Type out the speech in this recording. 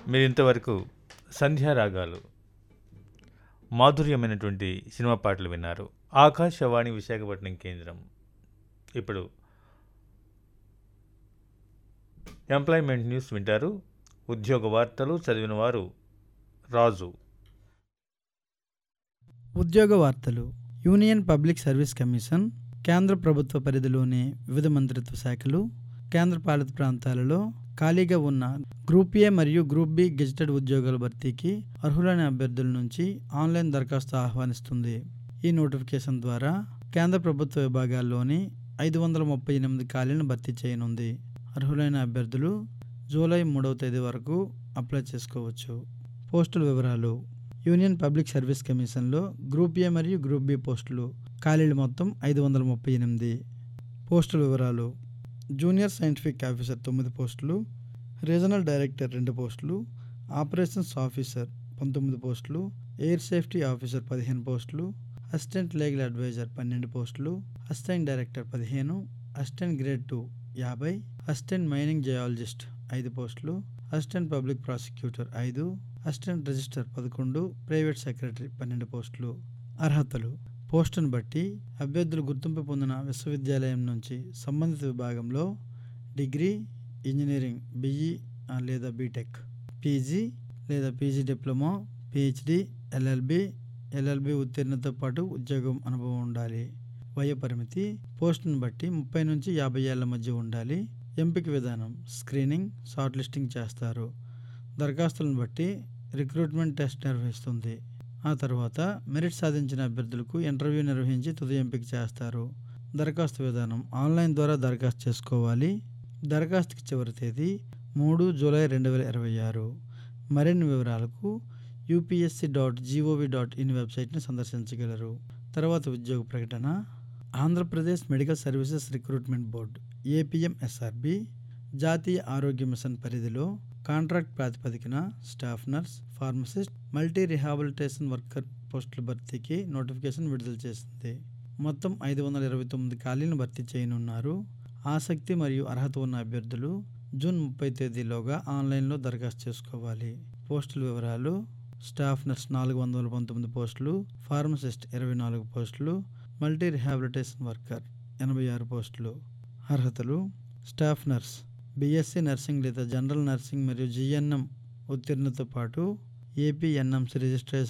మీరు ఇంతవరకు సంధ్యారాగాలు మాధుర్యమైనటువంటి సినిమా పాటలు విన్నారు ఆకాశవాణి విశాఖపట్నం కేంద్రం ఇప్పుడు ఎంప్లాయ్మెంట్ న్యూస్ వింటారు ఉద్యోగ వార్తలు చదివిన వారు రాజు ఉద్యోగ వార్తలు యూనియన్ పబ్లిక్ సర్వీస్ కమిషన్ కేంద్ర ప్రభుత్వ పరిధిలోని వివిధ మంత్రిత్వ శాఖలు కేంద్ర పాలిత ప్రాంతాలలో ఖాళీగా ఉన్న గ్రూప్ ఏ మరియు గ్రూప్ బి గెజిటెడ్ ఉద్యోగాల భర్తీకి అర్హులైన అభ్యర్థుల నుంచి ఆన్లైన్ దరఖాస్తు ఆహ్వానిస్తుంది ఈ నోటిఫికేషన్ ద్వారా కేంద్ర ప్రభుత్వ విభాగాల్లోని ఐదు వందల ముప్పై ఎనిమిది ఖాళీలను భర్తీ చేయనుంది అర్హులైన అభ్యర్థులు జూలై మూడవ తేదీ వరకు అప్లై చేసుకోవచ్చు పోస్టుల వివరాలు యూనియన్ పబ్లిక్ సర్వీస్ కమిషన్లో గ్రూప్ ఏ మరియు గ్రూప్ బి పోస్టులు ఖాళీలు మొత్తం ఐదు వందల ముప్పై ఎనిమిది పోస్టుల వివరాలు జూనియర్ సైంటిఫిక్ ఆఫీసర్ తొమ్మిది పోస్టులు రీజనల్ డైరెక్టర్ రెండు పోస్టులు ఆపరేషన్స్ ఆఫీసర్ పంతొమ్మిది పోస్టులు ఎయిర్ సేఫ్టీ ఆఫీసర్ పదిహేను పోస్టులు అసిస్టెంట్ లీగల్ అడ్వైజర్ పన్నెండు పోస్టులు అసిస్టెంట్ డైరెక్టర్ పదిహేను అసిస్టెంట్ గ్రేడ్ టూ యాభై అసిస్టెంట్ మైనింగ్ జయాలజిస్ట్ ఐదు పోస్టులు అసిస్టెంట్ పబ్లిక్ ప్రాసిక్యూటర్ ఐదు అసిస్టెంట్ రిజిస్టర్ పదకొండు ప్రైవేట్ సెక్రటరీ పన్నెండు పోస్టులు అర్హతలు పోస్టును బట్టి అభ్యర్థులు గుర్తింపు పొందిన విశ్వవిద్యాలయం నుంచి సంబంధిత విభాగంలో డిగ్రీ ఇంజనీరింగ్ బిఈ లేదా బీటెక్ పీజీ లేదా PG diploma PhD LLB LLB ఉత్తీర్ణతో పాటు ఉద్యోగం అనుభవం ఉండాలి వయ పరిమితి పోస్టును బట్టి ముప్పై నుంచి యాభై ఏళ్ల మధ్య ఉండాలి ఎంపిక విధానం స్క్రీనింగ్ షార్ట్ లిస్టింగ్ చేస్తారు దరఖాస్తులను బట్టి రిక్రూట్మెంట్ టెస్ట్ నిర్వహిస్తుంది ఆ తర్వాత మెరిట్ సాధించిన అభ్యర్థులకు ఇంటర్వ్యూ నిర్వహించి తుది ఎంపిక చేస్తారు దరఖాస్తు విధానం ఆన్లైన్ ద్వారా దరఖాస్తు చేసుకోవాలి దరఖాస్తుకి చివరి తేదీ మూడు జూలై రెండు వేల ఇరవై ఆరు మరిన్ని వివరాలకు UPSC dot gov dot in వెబ్సైట్ని సందర్శించగలరు తర్వాత ఉద్యోగ ప్రకటన Andhra Pradesh medical services recruitment board APMSRB జాతీయ ఆరోగ్య మిషన్ పరిధిలో కాంట్రాక్ట్ ప్రాతిపదికన staff nurse pharmacist multi rehabilitation worker పోస్టుల భర్తీకి నోటిఫికేషన్ విడుదల చేసింది మొత్తం ఐదు వందల ఇరవై తొమ్మిది ఖాళీలను భర్తీ చేయనున్నారు ఆసక్తి మరియు అర్హత ఉన్న అభ్యర్థులు జూన్ ముప్పై తేదీలోగా ఆన్లైన్లో దరఖాస్తు చేసుకోవాలి పోస్టుల వివరాలు స్టాఫ్ నర్స్ నాలుగు వందల పంతొమ్మిది పోస్టులు ఫార్మసిస్ట్ ఇరవై నాలుగు పోస్టులు మల్టీ రిహాబిలిటేషన్ వర్కర్ ఎనభై ఆరు పోస్టులు అర్హతలు స్టాఫ్ నర్స్ బీఎస్సీ నర్సింగ్ లేదా జనరల్ నర్సింగ్ మరియు జిఎన్ఎం ఉత్తీర్ణతో పాటు ఏపీఎన్ఎంసీ రిజిస్ట్రేషన్